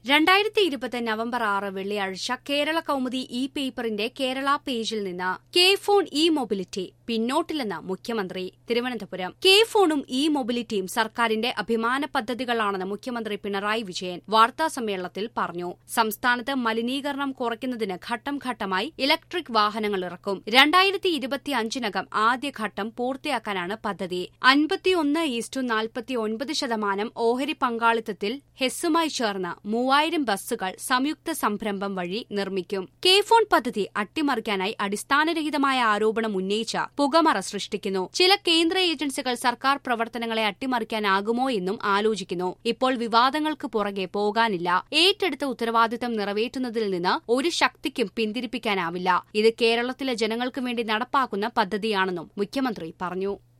രണ്ടായിരത്തി ഇരുപത് നവംബർ ആറ് വെള്ളിയാഴ്ച കേരള കൗമുദി ഇ പേപ്പറിന്റെ കേരള പേജിൽ നിന്ന് കെ ഫോൺ ഇ മൊബിലിറ്റി പിന്നോട്ടില്ലെന്ന് മുഖ്യമന്ത്രി തിരുവനന്തപുരം കെ ഫോണും ഇ മൊബിലിറ്റിയും സർക്കാരിന്റെ അഭിമാന പദ്ധതികളാണെന്ന് മുഖ്യമന്ത്രി പിണറായി വിജയൻ വാർത്താ സമ്മേളനത്തിൽ പറഞ്ഞു സംസ്ഥാനത്ത് മലിനീകരണം കുറയ്ക്കുന്നതിന് ഘട്ടം ഘട്ടമായി ഇലക്ട്രിക് വാഹനങ്ങൾ ഇറക്കും രണ്ടായിരത്തി ഇരുപത്തിയഞ്ചിനകം ആദ്യഘട്ടം പൂർത്തിയാക്കാനാണ് പദ്ധതി അൻപത്തിയൊന്ന് ഈസ്റ്റു നാൽപ്പത്തി ഒൻപത് ശതമാനം ഓഹരി പങ്കാളിത്തത്തിൽ ഹെസ്സുമായി ചേർന്ന് മൂവായിരം ബസ്സുകൾ സംയുക്ത സംരംഭം വഴി നിർമ്മിക്കും കെ ഫോൺ പദ്ധതി അട്ടിമറിക്കാനായി അടിസ്ഥാനരഹിതമായ ആരോപണം ഉന്നയിച്ച പുകമറ സൃഷ്ടിക്കുന്നു ചില കേന്ദ്ര ഏജൻസികൾ സർക്കാർ പ്രവർത്തനങ്ങളെ അട്ടിമറിക്കാനാകുമോ എന്നും ആലോചിക്കുന്നു ഇപ്പോൾ വിവാദങ്ങൾക്ക് പുറകെ പോകാനില്ല ഏറ്റെടുത്ത ഉത്തരവാദിത്തം നിറവേറ്റുന്നതിൽ നിന്ന് ഒരു ശക്തിക്കും പിന്തിരിപ്പിക്കാനാവില്ല ഇത് കേരളത്തിലെ ജനങ്ങൾക്ക് വേണ്ടി നടപ്പാക്കുന്ന പദ്ധതിയാണെന്നും മുഖ്യമന്ത്രി പറഞ്ഞു